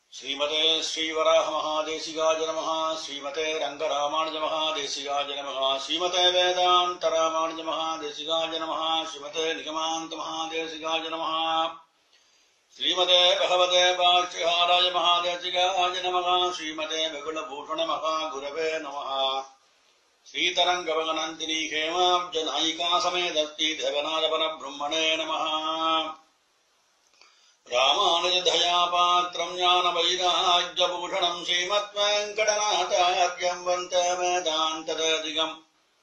श्रीमते श्रीवराहमहादेशिकाय नमः श्रीमते रङ्गरामानुजमहादेशिकाय नमः श्रीमते वेदान्तरामानुजमहादेशिकाय नमः श्रीमते निगमान्तमहादेशिकाय नमः श्रीमते भगवते वाच्यहाराय महादेशिकाय नमः श्रीमते बकुलभूषणमहागुरवे नमः श्रीतरङ्गभगनन्दिनी हेमाब्जनायिका समेदस्ति देवनायपरब्रह्मणे नमः रामानुजदयापात्रम् ज्ञानवैराग्यभूषणम् श्रीमद्वेङ्कटनाथार्यम् वन्दे वेदान्तदधिगम्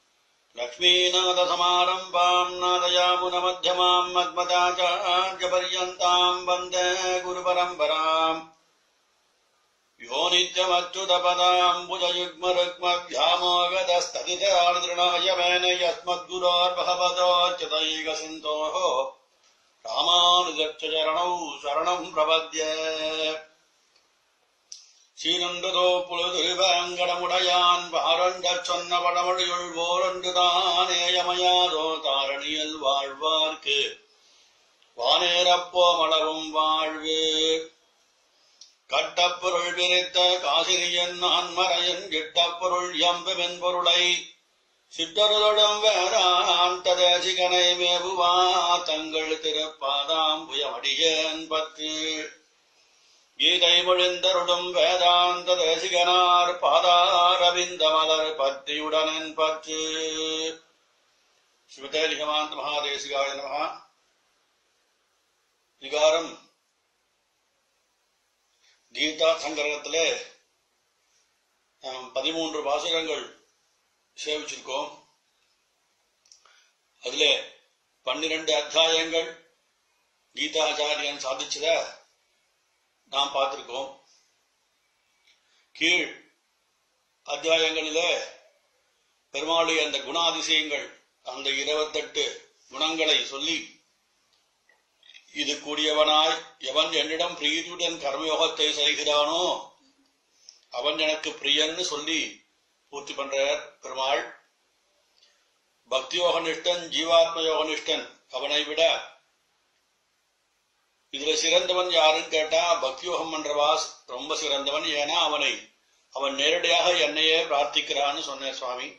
लक्ष्मीनाथसमारम्भाम् नादयामुनमध्यमाम् मद्मदाचार्यपर्यन्ताम् वन्दे गुरुपरम्पराम् यो नित्यमच्युतपदाम् भुजयुग्मरुग्मव्यामोगदस्तदितर्दृणाय मेन यस्मद्गुरोर्भगवतोच्युतैकसिन्धोः ராமானுஜச்சரணௌ சரணம் பிரபத்ய சீனந்ததோ புழுதுருவங்கடமுடையான் பாரண்ட சொன்ன படமொழியுள் ஓரண்டு தானேயமையாதோ தாரணியில் வாழ்வார்க்கு வானேரப்போ மளவும் வாழ்வு கட்டப்பொருள் விரித்த காசிரியன் ஆன்மரையன் கிட்டப்பொருள் எம்புமென் பொருளை சித்தருதொடும் வேதாந்த தேசிகனை மேவுவா தங்கள் திருப்பாதாம் புயமடியேன் பத்து கீதை மொழிந்தருடும் வேதாந்த தேசிகனார் பாதாரவிந்த மலர் பத்தியுடனன் பற்று ஸ்ரீமதே லிகமாந்த மகாதேசிகாய நமகா விகாரம் கீதா சங்கரகத்திலே பதிமூன்று வாசகங்கள் சேவிச்சிருக்கோம் அதுல பன்னிரண்டு அத்தியாயங்கள் கீதாச்சாரியன் சாதிச்சத நாம் பார்த்திருக்கோம் கீழ் அத்தியாயங்களிலே பெருமாளுடைய அந்த குணாதிசயங்கள் அந்த இருபத்தெட்டு குணங்களை சொல்லி இது கூடியவனாய் எவன் என்னிடம் பிரீதியுடன் கர்மயோகத்தை செய்கிறானோ அவன் எனக்கு பிரியன்னு சொல்லி பூர்த்தி பண்றார் பெருமாள் பக்தி யோகனிஷ்டன் ஜீவாத்ம யோகனிஷ்டன் அவனை விட இதுல சிறந்தவன் யாருன்னு கேட்டா பக்தி யோகம் பண்றவாஸ் ரொம்ப சிறந்தவன் ஏன்னா அவனை அவன் நேரடியாக என்னையே பிரார்த்திக்கிறான்னு சொன்னார் சுவாமி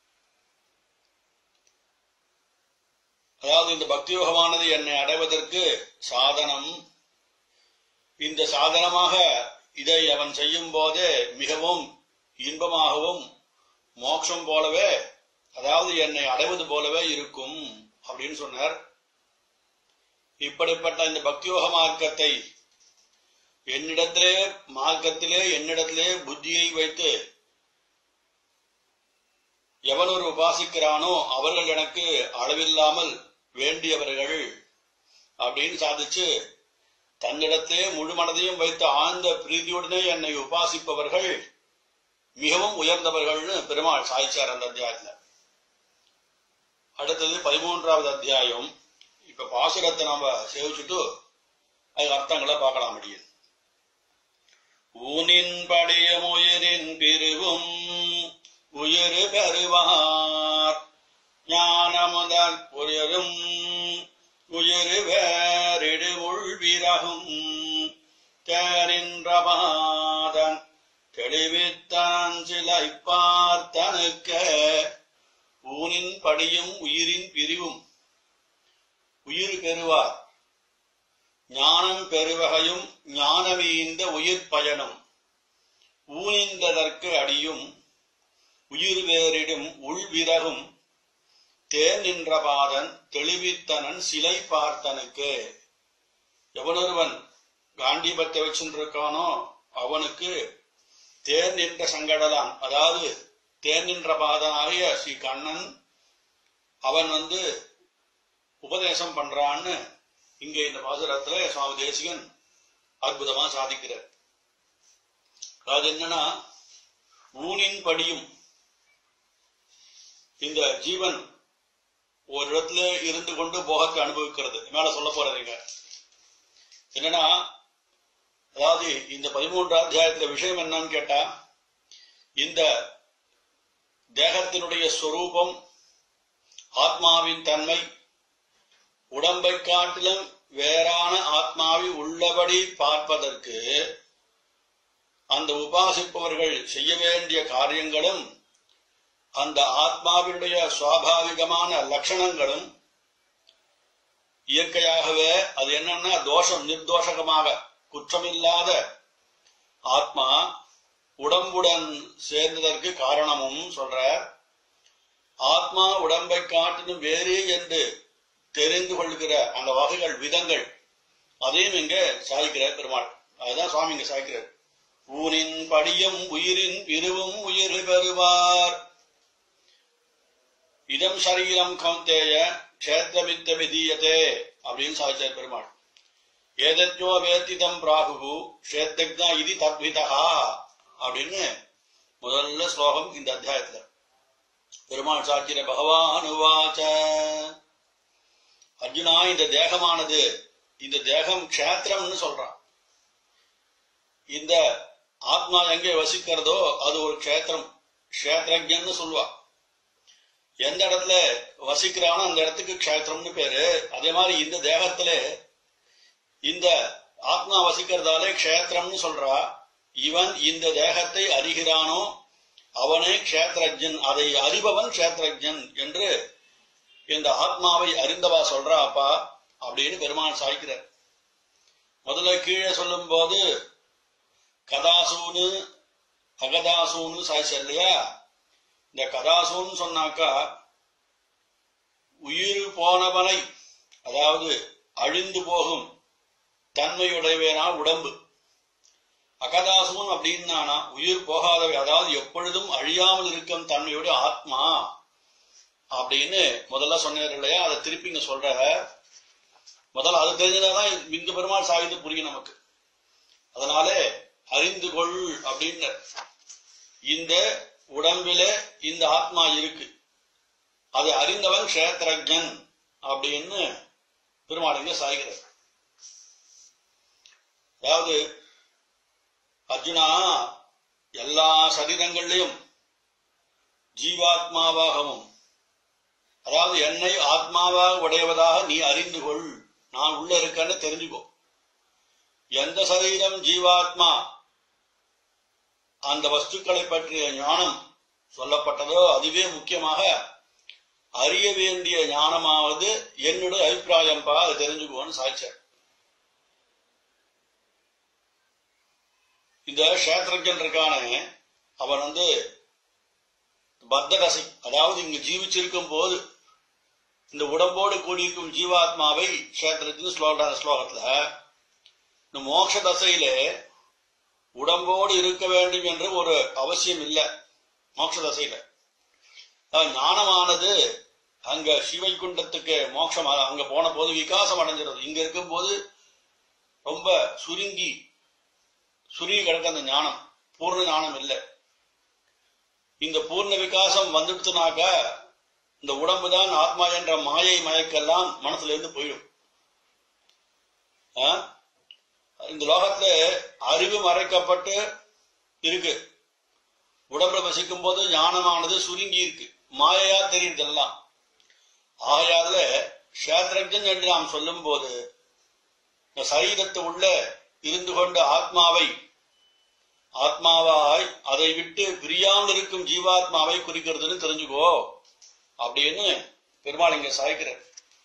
அதாவது இந்த பக்தி யோகமானது என்னை அடைவதற்கு சாதனம் இந்த சாதனமாக இதை அவன் செய்யும் போதே மிகவும் இன்பமாகவும் மோட்சம் போலவே அதாவது என்னை அடைவது போலவே இருக்கும் அப்படின்னு சொன்னார் இப்படிப்பட்ட இந்த பக்தியோக மார்க்கத்தை என்னிடத்திலே மார்க்கத்திலே என்னிடத்திலே புத்தியை வைத்து எவன் ஒரு உபாசிக்கிறானோ அவர்கள் எனக்கு அளவில்லாமல் வேண்டியவர்கள் அப்படின்னு சாதிச்சு தன்னிடத்தே முழு மனதையும் வைத்து ஆழ்ந்த பிரீதியுடனே என்னை உபாசிப்பவர்கள் மிகவும் உயர்ந்தவர்கள்னு பெருமாள் சாய்ச்சார் அந்த அத்தியாயத்துல அடுத்தது பதிமூன்றாவது அத்தியாயம் இப்ப பாசுரத்தை நாம சேவிச்சுட்டு அதுக்கு அர்த்தங்களை பார்க்கலாம் முடியும் ஊனின் படியும் உயிரின் பிரிவும் உயிர் பெறுவார் ஞானமுதல் உயரும் உயிர் வேறிடு உள்விரகும் தேரின்றபாதன் தெளிவித்தான் சிலை பார்த்தனுக்க ஊனின் படியும் உயிரின் பிரிவும் உயிர் பெறுவார் ஞானம் பெறுவகையும் ஞானமீந்த உயிர் பயனும் ஊனிந்ததற்கு அடியும் உயிர் வேறிடும் உள்விரகும் தேன் நின்ற பாதன் தெளிவித்தனன் சிலை பார்த்தனுக்கு எவனொருவன் காண்டிபத்தை வச்சுருக்கானோ அவனுக்கு தேர் நின்ற சங்கடதான் அதாவது தேர் நின்ற பாதனாகிய ஸ்ரீ கண்ணன் அவன் வந்து உபதேசம் பண்றான்னு இங்க இந்த பாசுரத்துல சுவாமி தேசிகன் அற்புதமா சாதிக்கிறார் அது என்னன்னா ஊனின் படியும் இந்த ஜீவன் ஒரு இடத்துல இருந்து கொண்டு போகத்தை அனுபவிக்கிறது மேல சொல்ல போறதுங்க என்னன்னா அதாவது இந்த பதிமூன்று அத்தியாயத்துல விஷயம் என்னன்னு கேட்டா இந்த தேகத்தினுடைய ஸ்வரூபம் ஆத்மாவின் தன்மை உடம்பை காட்டிலும் வேறான ஆத்மாவை உள்ளபடி பார்ப்பதற்கு அந்த உபாசிப்பவர்கள் செய்ய வேண்டிய காரியங்களும் அந்த ஆத்மாவினுடைய சுவாபாவிகமான லட்சணங்களும் இயற்கையாகவே அது என்னன்னா தோஷம் நிர்தோஷகமாக குற்றமில்லாத ஆத்மா உடம்புடன் சேர்ந்ததற்கு காரணமும் சொல்ற ஆத்மா உடம்பை காட்டிலும் வேறு என்று தெரிந்து கொள்கிற அந்த வகைகள் விதங்கள் அதையும் இங்க சாய்க்கிறார் பெருமாள் அதுதான் சுவாமி இங்க சாய்க்கிறார் ஊனின் படியும் உயிரின் பிரிவும் உயிர் பெறுவார் இதம் சரீரம் கௌந்தேய க்ஷேத்திரமித்த விதீயதே அப்படின்னு சாதிச்சார் பெருமாள் ஏதத்யோ வேத்திதம் பிராகு க்ஷேத்தக்னா இது தத்விதா அப்படின்னு முதல்ல ஸ்லோகம் இந்த அத்தியாயத்துல பெருமாள் சாட்சிய பகவான் உவாச்ச அர்ஜுனா இந்த தேகமானது இந்த தேகம் க்ஷேத்திரம்னு சொல்றான் இந்த ஆத்மா எங்கே வசிக்கிறதோ அது ஒரு க்ஷேத்திரம் க்ஷேத்திரஜன்னு சொல்லுவா எந்த இடத்துல வசிக்கிறானோ அந்த இடத்துக்கு க்ஷேத்திரம்னு பேரு அதே மாதிரி இந்த தேகத்துல இந்த ஆத்மா வசிக்கிறதாலே க்ஷேத்திரம்னு சொல்றா இவன் இந்த தேகத்தை அறிகிறானோ அவனே க்ஷேத்திரஜன் அதை அறிபவன் க்ஷேத்திரஜன் என்று இந்த ஆத்மாவை அறிந்தவா சொல்றா அப்பா அப்படின்னு பெருமான் சாய்க்கிறார் முதல்ல கீழே சொல்லும் போது கதாசூனு அகதாசூன்னு சாய்ச்சார் இல்லையா இந்த கதாசூன்னு சொன்னாக்கா உயிர் போனவனை அதாவது அழிந்து போகும் தன்மையுடையவனா உடம்பு அகதாசூன் அப்படின்னானா உயிர் போகாதவை அதாவது எப்பொழுதும் அழியாமல் இருக்கும் தன்மையுடைய ஆத்மா அப்படின்னு முதல்ல சொன்னார் இல்லையா அதை திருப்பி இங்க சொல்ற முதல்ல அது தெரிஞ்சதான் இங்க பெருமாள் சாகித்து புரியும் நமக்கு அதனால அறிந்து கொள் அப்படின்னு இந்த உடம்பிலே இந்த ஆத்மா இருக்கு அதை அறிந்தவன் கஷேத்திரஜன் அப்படின்னு பெருமாள் இங்க சாய்கிறார் அதாவது அர்ஜுனா எல்லா சரீரங்கள்லையும் ஜீவாத்மாவாகவும் அதாவது என்னை ஆத்மாவாக உடையவதாக நீ அறிந்து கொள் நான் உள்ள இருக்கேன்னு தெரிஞ்சுக்கோ எந்த சரீரம் ஜீவாத்மா அந்த வஸ்துக்களை பற்றிய ஞானம் சொல்லப்பட்டதோ அதுவே முக்கியமாக அறிய வேண்டிய ஞானமாவது என்னுடைய அபிப்பிராயம் பா அது தெரிஞ்சுக்குவோன்னு சாய்ச்சார் இந்த கஷேத்திரஜன் இருக்கானே அவன் வந்து பத்தரசி அதாவது இங்கு ஜீவிச்சிருக்கும் போது இந்த உடம்போடு கூடியிருக்கும் ஜீவாத்மாவை கஷேத்திரத்தின் சொல்றாங்க ஸ்லோகத்துல இந்த மோட்ச தசையில உடம்போடு இருக்க வேண்டும் என்று ஒரு அவசியம் இல்லை மோட்ச தசையில ஞானமானது அங்க சிவைக்குண்டத்துக்கு மோட்சம் அங்க போன போது விகாசம் அடைஞ்சிருது இங்க இருக்கும் போது ரொம்ப சுருங்கி சுருங்கி கிடக்க அந்த ஞானம் பூர்ண ஞானம் இல்லை இந்த பூர்ண விகாசம் வந்துடுத்துனாக்க இந்த உடம்பு தான் ஆத்மா என்ற மாயை மயக்கெல்லாம் மனசுல இருந்து போயிடும் இந்த லோகத்துல அறிவு மறைக்கப்பட்டு இருக்கு உடம்புல வசிக்கும் போது ஞானமானது சுருங்கி இருக்கு மாயையா தெரியுது எல்லாம் ஆகையால கஷேத்திரஜன் என்று நாம் சொல்லும் போது இந்த சரீரத்து உள்ள இருந்து கொண்ட ஆத்மாவை ஆத்மாவாய் அதை விட்டு பிரியாமல் இருக்கும் ஜீவாத்மாவை குறிக்கிறதுன்னு தெரிஞ்சுக்கோ அப்படின்னு பெருமாள் இங்க சாய்க்கிறார்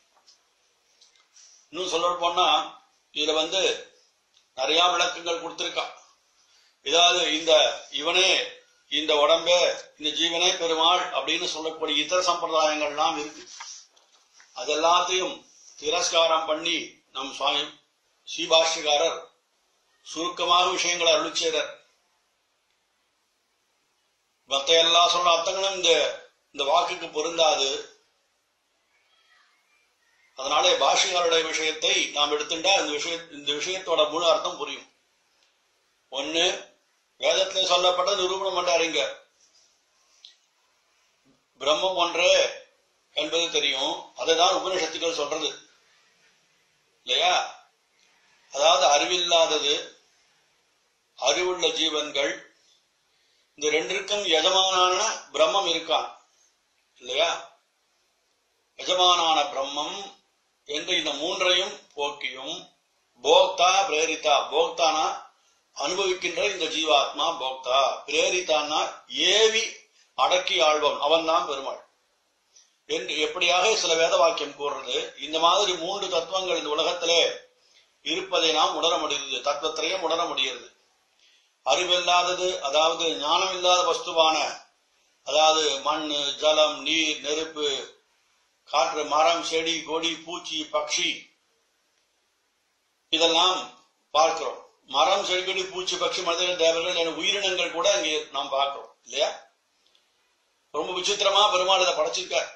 இன்னும் சொல்ல போனா இதுல வந்து நிறைய விளக்கங்கள் கொடுத்திருக்கான் ஏதாவது இந்த இவனே இந்த உடம்ப இந்த ஜீவனே பெருமாள் அப்படின்னு சொல்லக்கூடிய இதர சம்பிரதாயங்கள்லாம் இருக்கு அதெல்லாத்தையும் திரஸ்காரம் பண்ணி நம் சுவாமி ஸ்ரீபாஷ்யகாரர் சுருக்கமாக விஷயங்களை அருளிச்சேரர் மத்த எல்லா சொல்ற அர்த்தங்களும் இந்த இந்த வாக்குக்கு பொருந்தாது அதனாலே பாஷிகாருடைய விஷயத்தை நாம் எடுத்துட்டா இந்த விஷய இந்த விஷயத்தோட முழு அர்த்தம் புரியும் ஒண்ணு வேதத்துல சொல்லப்பட்ட நிரூபணம் பண்றாருங்க பிரம்மம் ஒன்று என்பது தெரியும் அதுதான் உபனிஷத்துக்கள் சொல்றது இல்லையா அதாவது அறிவில்லாதது அறிவுள்ள ஜீவன்கள் இந்த ரெண்டிற்கும் எஜமானான பிரம்மம் இருக்கான் இல்லையா எஜமானான பிரம்மம் என்று இந்த மூன்றையும் போக்கியும் போக்தா பிரேரிதா போக்தானா அனுபவிக்கின்ற இந்த ஜீவாத்மா போக்தா பிரேரித்தான்னா ஏவி அடக்கி ஆழ்வன் அவன் தான் பெருமாள் என்று எப்படியாக சில வேத வாக்கியம் கூறுறது இந்த மாதிரி மூன்று தத்துவங்கள் இந்த உலகத்திலே இருப்பதை நாம் உணர முடியுது தத்துவத்திலையும் உணர முடிகிறது அறிவில்லாதது அதாவது ஞானம் இல்லாத வஸ்துவான அதாவது மண் ஜலம் நீர் நெருப்பு காற்று மரம் செடி கொடி பூச்சி பக்ஷி இதெல்லாம் பார்க்கிறோம் மரம் செடி கொடி பூச்சி பக்ஷி மனிதர்கள் தேவர்கள் என உயிரினங்கள் கூட இங்கே நாம் பார்க்கிறோம் இல்லையா ரொம்ப விசித்திரமா பெருமாள் இதை படைச்சிருக்கார்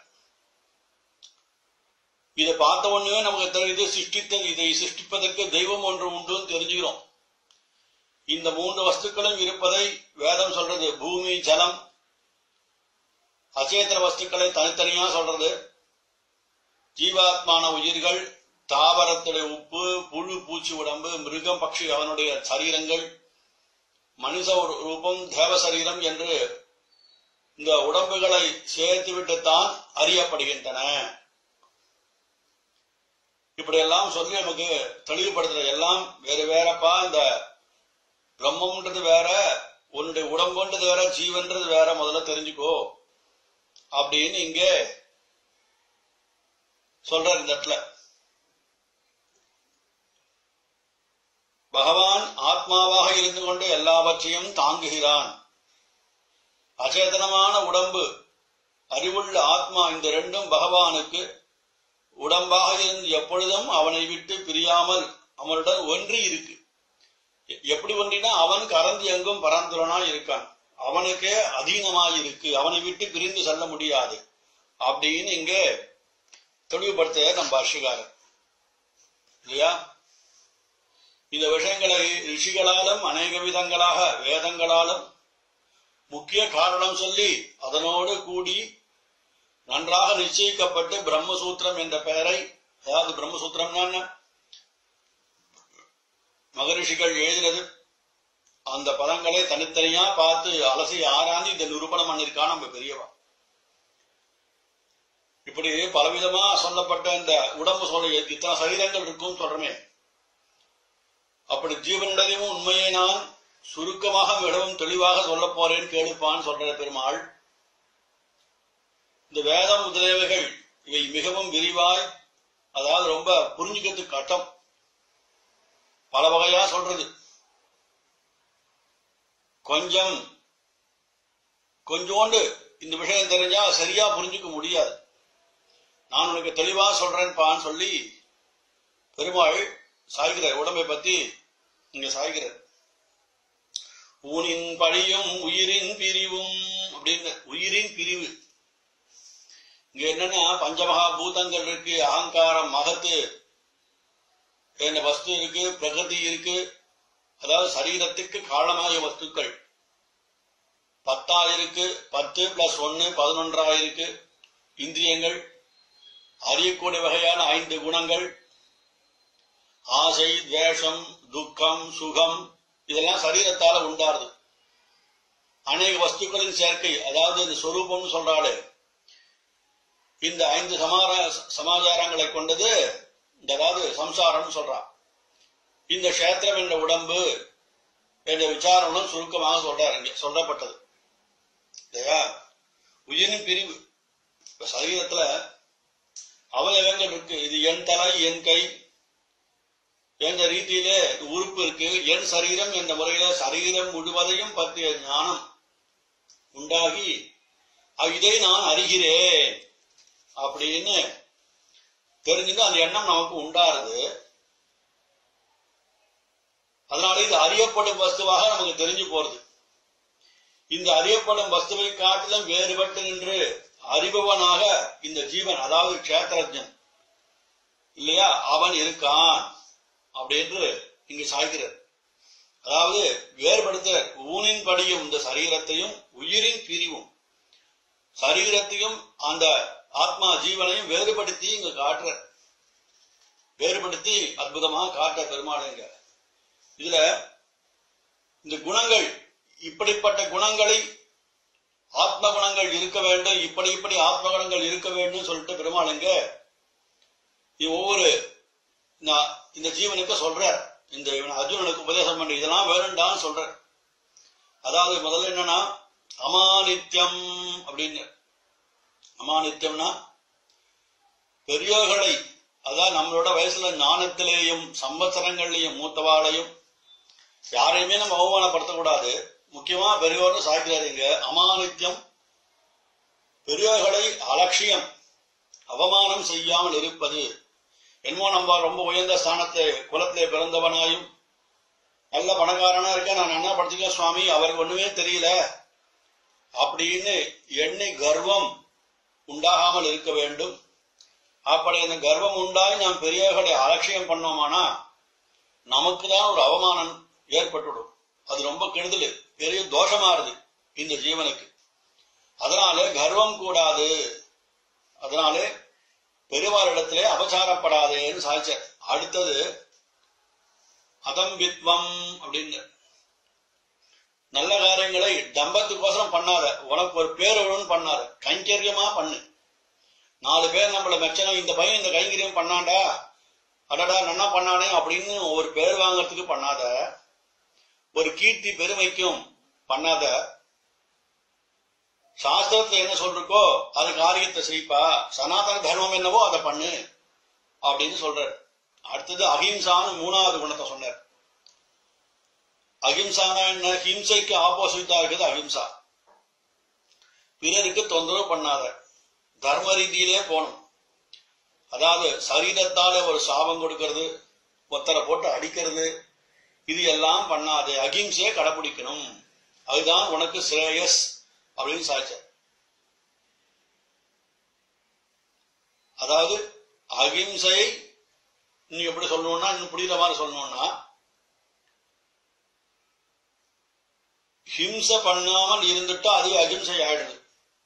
இதை பார்த்த உடனே நமக்கு தெரியுது சிருஷ்டித்த இதை சிருஷ்டிப்பதற்கு தெய்வம் ஒன்று உண்டுன்னு தெரிஞ்சுக்கிறோம் இந்த மூன்று வஸ்துக்களும் இருப்பதை வேதம் சொல்றது பூமி ஜலம் அச்சேத்திர வஸ்துக்களை தனித்தனியா சொல்றது ஜீவாத்மான உயிர்கள் தாவரத்துடைய உப்பு புழு பூச்சி உடம்பு மிருகம் பட்சி அவனுடைய சரீரங்கள் மனுஷ ஒரு ரூபம் தேவ சரீரம் என்று இந்த உடம்புகளை சேர்த்துவிட்டுத்தான் அறியப்படுகின்றன இப்படியெல்லாம் சொல்லி நமக்கு தெளிவுபடுத்துறது எல்லாம் வேறு வேறப்பா இந்த பிரம்மம்ன்றது வேற உன்னுடைய உடம்புன்றது வேற ஜீவன்றது வேற முதல்ல தெரிஞ்சுக்கோ அப்படின்னு இங்கே சொல்றார் இந்த இடத்துல பகவான் ஆத்மாவாக இருந்து கொண்டு எல்லாவற்றையும் தாங்குகிறான் அச்சேதனமான உடம்பு அறிவுள்ள ஆத்மா இந்த ரெண்டும் பகவானுக்கு உடம்பாக இருந்து எப்பொழுதும் அவனை விட்டு பிரியாமல் அவனுடன் ஒன்றி இருக்கு எ- எப்படி ஒன்றினா அவன் கறந்து எங்கும் பரந்துரனா இருக்கான் அவனுக்கே அதீனமாய் இருக்கு அவனை விட்டு பிரிந்து செல்ல முடியாது அப்படின்னு இங்கே தெளிவுபடுத்த நம் பாஷ்யக்காரர் இல்லையா இந்த விஷயங்களை ரிஷிகளாலும் அநேக விதங்களாக வேதங்களாலும் முக்கிய காரணம் சொல்லி அதனோடு கூடி நன்றாக நிச்சயிக்கப்பட்டு பிரம்மசூத்திரம் என்ற பெயரை அதாவது பிரம்மசூத்திரம்னா என்ன மகரிஷிகள் எழுதினது அந்த பதங்களை தனித்தனியா பார்த்து அலசி ஆராய்ந்து இந்த நிரூபணம் பண்ணிருக்கான் நம்ம பெரியவா இப்படி பலவிதமா சொல்லப்பட்ட இந்த உடம்பு சொல்ல இத்தனை சரீரங்கள் இருக்கும் சொல்றமே அப்படி ஜீவனிடமும் உண்மையை நான் சுருக்கமாக மிகவும் தெளிவாக சொல்ல போறேன் கேளுப்பான்னு சொல்ற பெருமாள் இந்த வேதம் முதலியவைகள் இவை மிகவும் விரிவாய் அதாவது ரொம்ப புரிஞ்சுக்கிறது கட்டம் பல வகையா சொல்றது கொஞ்சம் கொஞ்சோண்டு இந்த விஷயம் தெரிஞ்சா சரியா புரிஞ்சுக்க முடியாது நான் உனக்கு தெளிவா சொல்றேன்பான்னு சொல்லி பெருமாள் சாய்கிறார் உடம்பை பத்தி இங்க சாய்கிறார் ஊனின் பழியும் உயிரின் பிரிவும் அப்படின்னு உயிரின் பிரிவு இங்க என்னன்னா பஞ்சமகா பூதங்கள் இருக்கு அகங்காரம் மகத்து என்ன வஸ்து இருக்கு பிரகதி இருக்கு அதாவது சரீரத்துக்கு காரணமாகிய வஸ்துக்கள் பத்தா இருக்கு பத்து பிளஸ் ஒன்னு பதினொன்றா இருக்கு இந்திரியங்கள் அறியக்கூடிய வகையான ஐந்து குணங்கள் ஆசை துவேஷம் துக்கம் சுகம் இதெல்லாம் சரீரத்தால உண்டாருது அநேக வஸ்துக்களின் சேர்க்கை அதாவது இந்த சொரூபம்னு சொல்றாளே இந்த ஐந்து சமார சமாச்சாரங்களை கொண்டது இந்த அதாவது சம்சாரம்னு சொல்றா இந்த கஷேத்திரம் என்ற உடம்பு என்ற விசாரணம் சுருக்கமாக சொல்றாரு இங்க சொல்லப்பட்டது இல்லையா உயிரின் பிரிவு இப்ப சரீரத்துல அவயவங்கள் இருக்கு இது என் தலை என் கை என்ற ரீதியிலே உறுப்பு இருக்கு என் சரீரம் என்ற முறையில சரீரம் முழுவதையும் பற்றிய ஞானம் உண்டாகி அ- இதை நான் அறிகிறேன் அப்படின்னு தெரிஞ்சுங்க அந்த எண்ணம் நமக்கு உண்டாருது அதனால இது அறியப்படும் வஸ்துவாக நமக்கு தெரிஞ்சு போறது இந்த அறியப்படும் வஸ்துவை காட்டிலும் வேறுபட்டு நின்று அறிபவனாக இந்த ஜீவன் அதாவது கஷேத்திரஜன் இல்லையா அவன் இருக்கான் அப்படின்னு இங்கு சாய்கிறார் அதாவது வேறுபடுத்த ஊனின் படியும் இந்த சரீரத்தையும் உயிரின் பிரிவும் சரீரத்தையும் அந்த ஆத்மா ஜீவனையும் வேறுபடுத்தி இங்க காட்டுற வேறுபடுத்தி அற்புதமாக காட்ட பெருமாளுங்க இதுல இந்த குணங்கள் இப்படிப்பட்ட குணங்களை ஆத்ம குணங்கள் இருக்க வேண்டும் இப்படி இப்படி ஆத்ம குணங்கள் இருக்க வேண்டும் சொல்லிட்டு பெருமாளுங்க இது ஒவ்வொரு நா- இந்த ஜீவனுக்கு சொல்றார் இந்த இவன் அர்ஜுனனுக்கு உபதேசம் பண்ணி இதெல்லாம் வேணும்டான்னு சொல்ற அதாவது முதல்ல என்னன்னா அமானித்யம் அப்படின்னு அமானித்யம்னா பெரியோர்களை அதான் நம்மளோட வயசுல ஞானத்திலேயும் சம்பத்சரங்கள்லையும் மூத்தவாளையும் யாரையுமே நம்ம அவமானப்படுத்தக்கூடாது முக்கியமா பெரியோர்னு சாய்க்கிறாருங்க அமானித்யம் பெரியோர்களை அலட்சியம் அவமானம் செய்யாமல் இருப்பது என்னமோ நம்ம ரொம்ப உயர்ந்த ஸ்தானத்தை குலத்திலே பிறந்தவனாயும் நல்ல பணக்காரனா இருக்க நான் என்ன படிச்சுக்க சுவாமி அவருக்கு ஒண்ணுமே தெரியல அப்படின்னு எண்ணி கர்வம் உண்டாகாமல் இருக்க வேண்டும் அப்படி அந்த கர்வம் உண்டாய் நாம் பெரியவர்களை அலட்சியம் பண்ணோமானா நமக்கு தான் ஒரு அவமானம் ஏற்பட்டுடும் அது ரொம்ப கெடுதல் பெரிய தோஷமாறுது இந்த ஜீவனுக்கு அதனால கர்வம் கூடாது அதனாலே பெருமாளிடத்திலே அபசாரப்படாதேன்னு சாய்ச்சார் அடுத்தது அதம்பித்வம் அப்படின்னு நல்ல காரியங்களை தம்பத்துக்கோசரம் பண்ணாத உனக்கு ஒரு பேர் வேணும்னு பண்ணாத கைங்கரியமா பண்ணு நாலு பேர் நம்மள மெச்சனம் இந்த பையன் இந்த கைங்கரியம் பண்ணாண்டா அடடா நன்னா பண்ணானே அப்படின்னு ஒரு பேர் வாங்கறதுக்கு பண்ணாத ஒரு கீர்த்தி பெருமைக்கும் பண்ணாத சாஸ்திரத்துல என்ன சொல்றக்கோ அது காரியத்தை செய்ப்பா சனாதன தர்மம் என்னவோ அதை பண்ணு அப்படின்னு சொல்றாரு அடுத்தது அஹிம்சான்னு மூணாவது குணத்தை சொன்னார் அஹிம்சானா என்ன ஹிம்சைக்கு ஆப்போசிட்டா இருக்குது அஹிம்சா பிறருக்கு தொந்தரவு பண்ணாத தர்ம ரீதியிலே போகணும் அதாவது சரீரத்தாலே ஒரு சாபம் கொடுக்கிறது ஒத்தரை போட்டு அடிக்கிறது இது எல்லாம் பண்ணாது அகிம்சையை கடைபிடிக்கணும் அதுதான் உனக்கு ஸ்ரேயஸ் அப்படின்னு சாய்ச்சார் அதாவது அகிம்சையை நீ எப்படி சொல்லணும்னா இன்னும் புரியுற மாதிரி சொல்லணும்னா ஹிம்சை பண்ணாமல் இருந்துட்டா அது அகிம்சை ஆயிடுது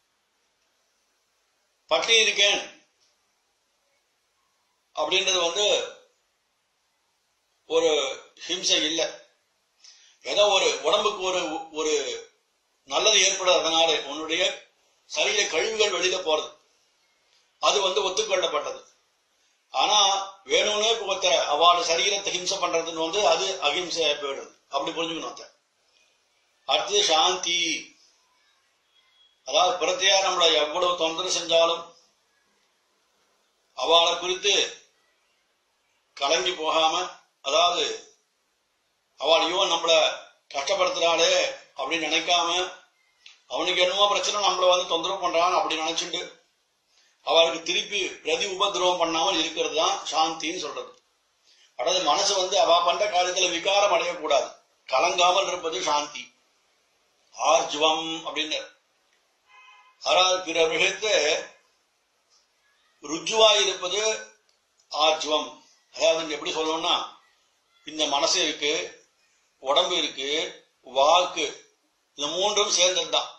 பட்டி இருக்கேன் அப்படின்றது வந்து ஒரு ஹிம்சை இல்லை ஏதோ ஒரு உடம்புக்கு ஒரு ஒரு நல்லது ஏற்படுறதுனால உன்னுடைய சரீர கழிவுகள் வெளியில போறது அது வந்து ஒத்துக்கொள்ளப்பட்டது ஆனா வேணும்னே ஒருத்தர அவளோட சரீரத்தை ஹிம்சை பண்றதுன்னு வந்து அது அகிம்சையா போயிடுது அப்படி புரிஞ்சுக்கணும் ஒருத்தர் அடுத்தது சாந்தி அதாவது பிரத்தையா நம்மளை எவ்வளவு தொந்தரவு செஞ்சாலும் அவளை குறித்து கலங்கி போகாம அதாவது அவள் ஐயோ நம்மள கஷ்டப்படுத்துறாளே அப்படின்னு நினைக்காம அவனுக்கு என்னமோ பிரச்சனை நம்மள வந்து தொந்தரவு பண்றான் அப்படி நினைச்சுட்டு அவளுக்கு திருப்பி பிரதி உபதிரவம் பண்ணாமல் இருக்கிறது தான் சாந்தின்னு சொல்றது அதாவது மனசு வந்து அவ பண்ற காரியத்துல விகாரம் அடையக்கூடாது கலங்காமல் இருப்பது சாந்தி ஆர்ஜுவம் அப்படின்னு அதாவது பிற விஷயத்தை ருஜுவாய் இருப்பது ஆர்ஜுவம் அதாவது எப்படி சொல்லணும்னா இந்த மனசு இருக்கு உடம்பு இருக்கு வாக்கு இந்த மூன்றும் சேர்ந்தது தான்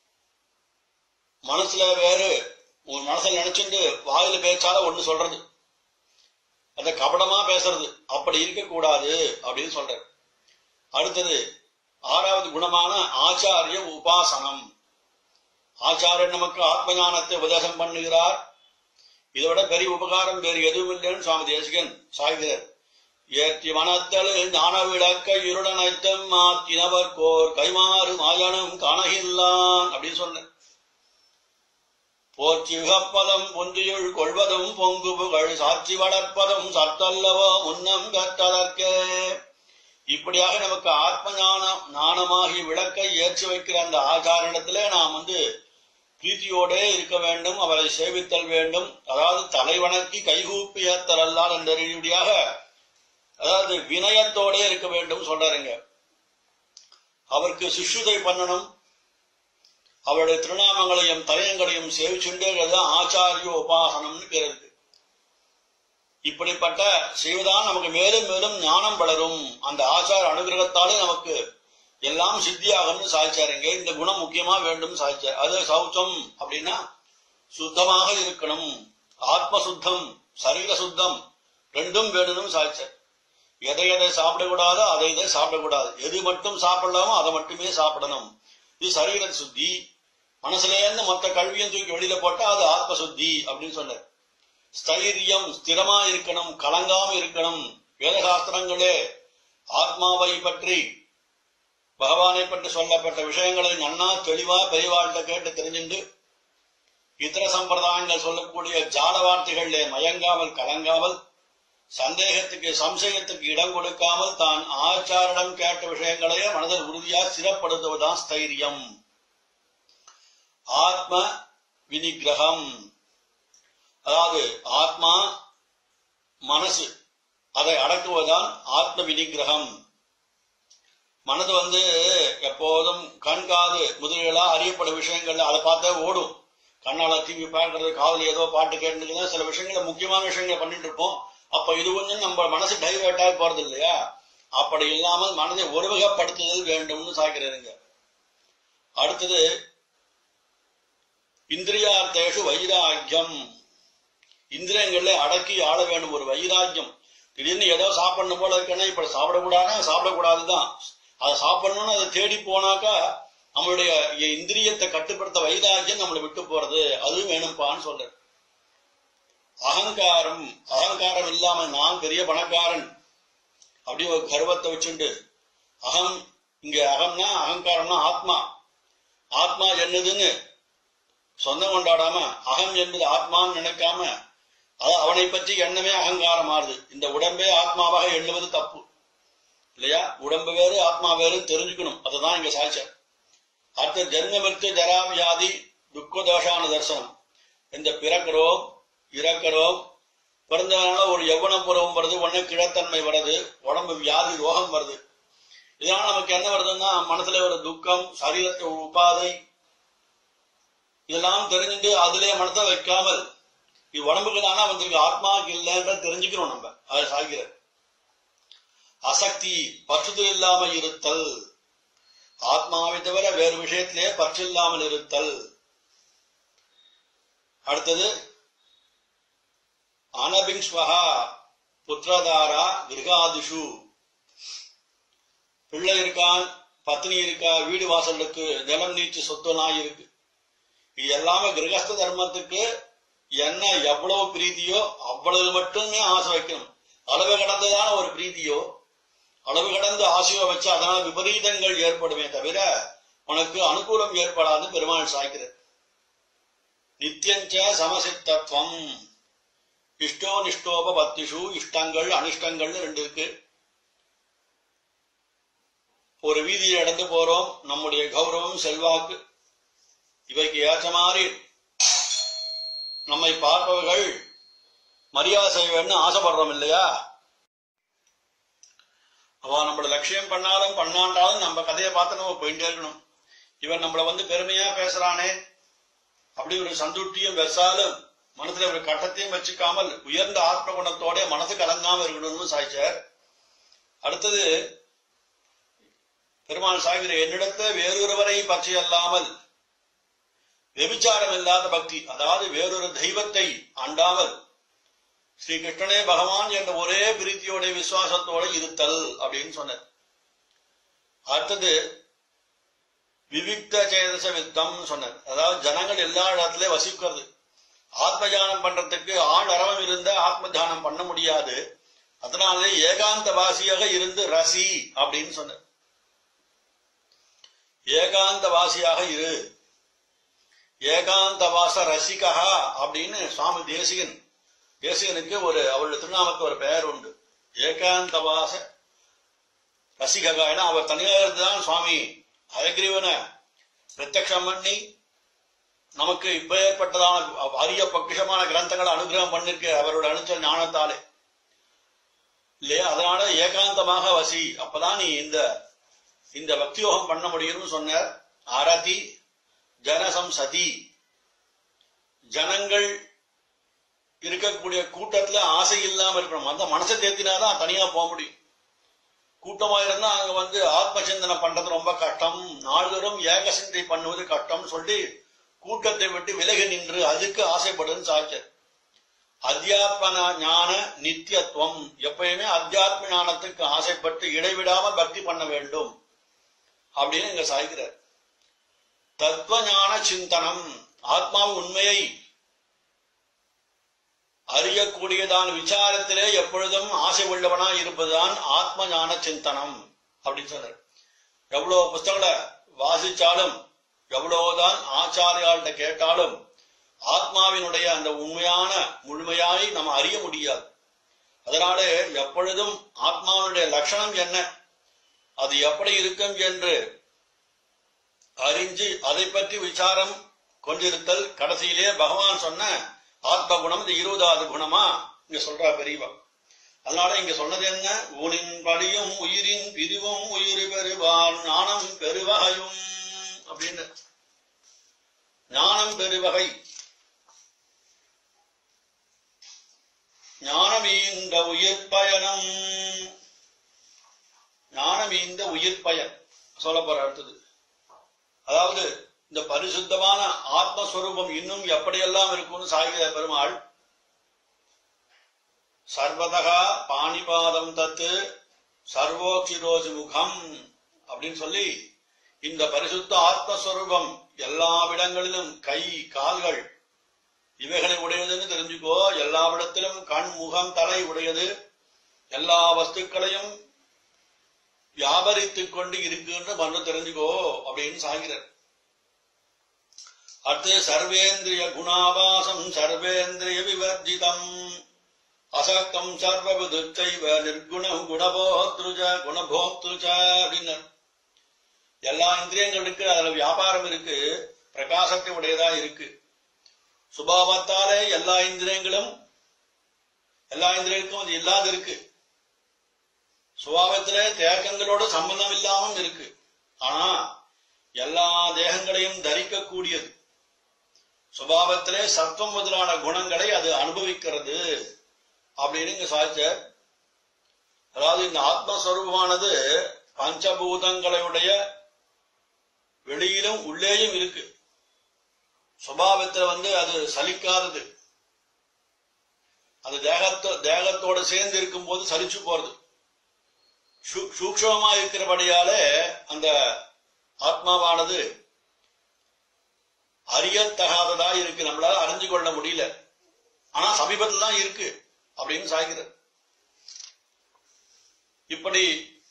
மனசுல வேறு ஒரு மனசுல நினைச்சுட்டு வாயில பேச்சால ஒண்ணு சொல்றது அத கபடமா பேசுறது அப்படி இருக்கக்கூடாது அப்படின்னு சொல்றாரு அடுத்தது ஆறாவது குணமான ஆச்சாரிய உபாசனம் ஆச்சாரியன் நமக்கு ஆத்ம ஞானத்தை உபதேசம் பண்ணுகிறார் இதை விட பெரிய உபகாரம் வேறு எதுவும் இல்லைன்னு சுவாமி தேசிகன் சாய்கிறார் ஏற்றி மனத்தல் ஞான விளக்க இருடனைத்தம் மாத்தினவர் கோர் கைமாறு மாயனும் காணகில்லான் அப்படின்னு சொன்ன போற்றி உகப்பதம் பொன்றியுள் கொள்வதும் பொங்கு புகழ் சாட்சி வளர்ப்பதும் சத்தல்லவோ முன்னம் கற்றதற்கே இப்படியாக நமக்கு ஆத்ம ஞானம் ஞானமாகி விளக்கை ஏற்றி வைக்கிற அந்த ஆச்சாரணிடத்திலே நாம் வந்து பிரீத்தியோட இருக்க வேண்டும் அவரை சேவித்தல் வேண்டும் அதாவது தலைவணக்கி கைகூப்பிய தரல்லால் என்ற ரீதியாக அதாவது வினயத்தோட இருக்க வேண்டும் சொல்றாருங்க அவருக்கு சிஷ்யுதை பண்ணணும் அவருடைய திருநாமங்களையும் தயங்களையும் சேவிச்சுண்டேங்கிறது ஆச்சாரிய உபாசனம்னு பேர் இருக்கு இப்படிப்பட்ட செய்வதான் நமக்கு மேலும் மேலும் ஞானம் வளரும் அந்த ஆச்சார அனுகிரகத்தாலே நமக்கு எல்லாம் சித்தியாகும்னு சாய்ச்சாருங்க இந்த குணம் முக்கியமா வேண்டும் சாய்ச்சார் அது சௌச்சம் அப்படின்னா சுத்தமாக இருக்கணும் ஆத்ம சுத்தம் சரீர சுத்தம் ரெண்டும் வேணும்னு சாய்ச்சார் எதை எதை சாப்பிடக்கூடாதோ அதை இதை சாப்பிடக்கூடாது எது மட்டும் சாப்பிடலாமோ அதை மட்டுமே சாப்பிடணும் இது சரீர சுத்தி மனசுல இருந்து மொத்த கல்வியும் தூக்கி வெளியில போட்டா அது ஆத்ம சுத்தி அப்படின்னு சொன்னார் ஸ்தைரியம் ஸ்திரமா இருக்கணும் கலங்காம இருக்கணும் வேதசாஸ்திரங்களே ஆத்மாவை பற்றி பகவானை பற்றி சொல்லப்பட்ட விஷயங்களை நன்னா தெளிவா பெரியவாழ்கிட்ட கேட்டு தெரிஞ்சுண்டு இதர சம்பிரதாயங்கள் சொல்லக்கூடிய ஜால வார்த்தைகளிலே மயங்காமல் கலங்காமல் சந்தேகத்துக்கு சம்சயத்துக்கு இடம் கொடுக்காமல் தான் ஆச்சாரிடம் கேட்ட விஷயங்களையே மனதில் உறுதியா சிறப்படுத்துவதுதான் ஸ்தைரியம் ஆத்ம வினிகிரகம் அதாவது ஆத்மா மனசு அதை அடக்குவதுதான் ஆத்ம வினிகிரகம் மனது வந்து எப்போதும் கண் காது முதலீடா அறியப்படும் விஷயங்கள் அதை பார்த்தா ஓடும் கண்ணால டிவி பார்க்கறது காதல் ஏதோ பாட்டு கேட்டுன்னு சில விஷயங்களை முக்கியமான விஷயங்களை பண்ணிட்டு இருப்போம் அப்ப இது கொஞ்சம் நம்ம மனசு டைவர்ட் ஆகி போறது இல்லையா அப்படி இல்லாமல் மனதை ஒருவகப்படுத்துதல் வேண்டும்னு சாய்க்கிறதுங்க அடுத்தது இந்திரியார்த்தேஷு வைராக்கியம் இந்திரியங்களை அடக்கி ஆள வேண்டும் ஒரு வைராக்கியம் திடீர்னு ஏதோ சாப்பிடணும் போல இருக்குன்னா இப்ப சாப்பிடக்கூடாதுன்னா சாப்பிடக்கூடாதுதான் அதை சாப்பிடணும்னு அதை தேடி போனாக்கா நம்மளுடைய இந்திரியத்தை கட்டுப்படுத்த வைராக்கியம் நம்மளை விட்டு போறது அதுவும் வேணும்பான்னு சொல்றேன் அகங்காரம் அகங்காரம் இல்லாம நான் பெரிய பணக்காரன் அப்படி ஒரு கர்வத்தை வச்சுண்டு அகம் இங்க அகம்னா அகங்காரம்னா ஆத்மா ஆத்மா என்னதுன்னு சொந்தம் கொண்டாடாம அகம் என்பது ஆத்மான்னு நினைக்காம அது அவனை பற்றி எண்ணமே அகங்காரம் ஆறுது இந்த உடம்பே ஆத்மாவாக எண்ணுவது தப்பு இல்லையா உடம்பு வேறு ஆத்மா வேறு தெரிஞ்சுக்கணும் அதுதான் இங்க சாட்சியம் அடுத்த ஜென்ம மிருத்து ஜரா வியாதி துக்க தோஷான தரிசனம் இந்த பிறக்கிறோம் இறக்கிறோம் பிறந்தவனால ஒரு யவன புறவும் வருது உடனே கிழத்தன்மை வருது உடம்பு வியாதி ரோகம் வருது இதனால நமக்கு என்ன வருதுன்னா மனசுல ஒரு துக்கம் சரீரத்தை உபாதை இதெல்லாம் தெரிஞ்சுட்டு அதிலே மனத்தை வைக்காமல் இது உடம்புக்கு தானே வந்திருக்கு ஆத்மாவுக்கு இல்லைன்ற தெரிஞ்சுக்கிறோம் நம்ம அதை சாகிற அசக்தி பற்றுதல் இல்லாம இருத்தல் ஆத்மாவை தவிர வேறு விஷயத்திலே பற்று இல்லாமல் இருத்தல் அடுத்தது அனபிங்ஸ்வகா புத்திரதாரா கிரகாதிஷு பிள்ளை இருக்கான் பத்னி இருக்கா வீடு வாசலுக்கு நிலம் நீச்சு சொத்துலாம் இருக்கு இது எல்லாமே கிரகஸ்த தர்மத்துக்கு என்ன எவ்வளவு பிரீதியோ அவ்வளவு மட்டுமே ஆசை வைக்கணும் அளவு கடந்ததான ஒரு பிரீதியோ அளவு கடந்து ஆசையோ வச்சு அதனால விபரீதங்கள் ஏற்படுமே தவிர உனக்கு அனுகூலம் ஏற்படாது பெருமாள் சாய்க்கிறார் நித்தியஞ்ச சமசித்தத்துவம் இஷ்டோ நிஷ்டோப பத்திஷு இஷ்டங்கள் அனிஷ்டங்கள் ரெண்டு இருக்கு ஒரு வீதியில் நடந்து போறோம் நம்முடைய கௌரவம் செல்வாக்கு இவைக்கு ஏற்ற மாதிரி நம்மை பார்ப்பவர்கள் மரியாதை செய்ய வேண்டும் ஆசைப்படுறோம் இல்லையா அவன் நம்மள லட்சியம் பண்ணாலும் பண்ணாண்டாலும் நம்ம கதையை பார்த்து நம்ம போயிட்டே இருக்கணும் இவன் நம்மள வந்து பெருமையா பேசுறானே அப்படி ஒரு சந்துட்டியும் வெசாலும் மனசுல ஒரு கட்டத்தையும் வச்சுக்காமல் உயர்ந்த ஆத்ம குணத்தோட மனசு கலங்காம இருக்கணும்னு சாய்ச்சார் அடுத்தது பெருமாள் சாகிற என்னிடத்த வேறொருவரை பற்றி அல்லாமல் வெபிச்சாரம் இல்லாத பக்தி அதாவது வேறொரு தெய்வத்தை அண்டாமல் ஸ்ரீ கிருஷ்ணனே பகவான் என்ற ஒரே பிரீத்தியோட விசுவாசத்தோட இருத்தல் அப்படின்னு சொன்னார் அடுத்தது விவிக்த சேதச வித்தம் சொன்னார் அதாவது ஜனங்கள் எல்லா இடத்துலயும் வசிக்கிறது ஆத்ம தியானம் பண்றதுக்கு ஆள் அரவம் இருந்த ஆத்ம தியானம் பண்ண முடியாது அதனாலே ஏகாந்த வாசியாக இருந்து ரசி அப்படின்னு சொன்னார் ஏகாந்த வாசியாக இரு ஏகாந்த வாச ரசிகா அப்படின்னு சுவாமி தேசிகன் தேசிகனுக்கு ஒரு அவருடைய திருநாமத்துக்கு ஒரு பெயர் உண்டு ஏகாந்த வாச ரசிகா ஏன்னா அவர் தனியாக இருந்துதான் சுவாமி ஹயக்ரீவனை பிரத்யக்ஷம் பண்ணி நமக்கு இப்ப ஏற்பட்டதான அரிய பக்கிஷமான கிரந்தங்களை அனுகிரகம் பண்ணிருக்கு அவரோட அனுச்ச ஞானத்தாலே இல்லையா அதனால ஏகாந்தமாக வசி அப்பதான் நீ இந்த இந்த பக்தியோகம் பண்ண முடியும்னு சொன்னார் அரதி ஜனசம்சதி ஜனங்கள் இருக்கக்கூடிய கூட்டத்துல ஆசை இல்லாம இருக்கணும் அந்த மனசை தேத்தினாதான் தனியா போக முடியும் கூட்டமா இருந்தா அங்க வந்து ஆத்ம சிந்தனை பண்றது ரொம்ப கஷ்டம் நாள்தோறும் ஏக சிந்தை பண்ணுவது கஷ்டம்னு சொல்லி கூட்டத்தை விட்டு விலகி நின்று அதுக்கு ஆசைப்படுன்னு சாச்சர் அத்தியாத்ம ஞான நித்தியத்துவம் எப்பயுமே அத்தியாத்ம ஞானத்துக்கு ஆசைப்பட்டு இடைவிடாம பக்தி பண்ண வேண்டும் அப்படின்னு இங்க சாய்கிறார் தத்துவ ஞான சிந்தனம் ஆத்மாவின் உண்மையை அறியக்கூடியதான விசாரத்திலே எப்பொழுதும் ஆசை உள்ளவனா இருப்பதுதான் ஆத்ம ஞான சிந்தனம் அப்படின்னு சொல்றார் எவ்வளவு புஸ்தகங்களை வாசிச்சாலும் எவ்வளவுதான் ஆச்சாரியாள்கிட்ட கேட்டாலும் ஆத்மாவினுடைய அந்த உண்மையான முழுமையாய் நம்ம அறிய முடியாது அதனால எப்பொழுதும் ஆத்மாவினுடைய லட்சணம் என்ன அது எப்படி இருக்கும் என்று அறிஞ்சு அதை பற்றி விசாரம் கொண்டிருத்தல் கடைசியிலே பகவான் சொன்ன ஆத்ம குணம் இந்த இருபதாவது குணமா இங்க சொல்றா பெரியவா அதனால இங்க சொன்னது என்ன ஊனின் படியும் உயிரின் பிரிவும் உயிர் பெறுவார் ஞானம் பெருவகையும் அப்படின்னு ஞானம் பெருவகை ஞானமீந்த உயிர் பயணம் ஞானமீந்த உயிர் பயன் சொல்ல போற அடுத்தது அதாவது இந்த பரிசுத்தமான ஆத்மஸ்வரூபம் இன்னும் எப்படியெல்லாம் இருக்கும்னு சாகிற பெருமாள் சர்வதகா பாணிபாதம் தத்து சர்வோக்ஷிரோஜு முகம் அப்படின்னு சொல்லி இந்த பரிசுத்த ஆத்மஸ்வரூபம் எல்லா இடங்களிலும் கை கால்கள் இவைகளை உடையதுன்னு தெரிஞ்சுக்கோ எல்லா இடத்திலும் கண் முகம் தலை உடையது எல்லா வஸ்துக்களையும் வியாபரித்துக் கொண்டு இருக்குன்னு மன்னு தெரிஞ்சுக்கோ அப்படின்னு சாகிறார் அடுத்து சர்வேந்திரிய குணாபாசம் சர்வேந்திரிய விவர்ஜிதம் அசக்தம் சர்வபுதுச்சைவ நிர்குணம் குணபோத்ருஜ குணபோக்திருஜ அப்படின்னர் எல்லா இந்திரியங்கள் இருக்கு அதுல வியாபாரம் இருக்கு பிரகாசத்தை உடையதா இருக்கு சுபாவத்தாலே எல்லா இந்திரியங்களும் எல்லா இந்திரியங்களுக்கும் அது இல்லாத இருக்கு சுபாவத்திலே தேக்கங்களோட சம்பந்தம் இல்லாமல் இருக்கு ஆனா எல்லா தேகங்களையும் தரிக்கக்கூடியது சுபாவத்திலே சத்துவம் முதலான குணங்களை அது அனுபவிக்கிறது அப்படின்னு இங்க சாதிச்சார் அதாவது இந்த ஆத்மஸ்வரூபமானது பஞ்சபூதங்களுடைய வெளியிலும் உள்ளேயும் இருக்கு சுபாவத்துல வந்து அது சலிக்காதது அது தேகத்தோ தேகத்தோட சேர்ந்து இருக்கும் போது சலிச்சு போறது சூ- சூக்ஷ்மமா இருக்கிறபடியாலே அந்த ஆத்மாவானது அறியத்தகாததா இருக்கு நம்மளால அறிஞ்சு கொள்ள முடியல ஆனா சமீபத்தில் தான் இருக்கு அப்படின்னு சாய்கிறது இப்படி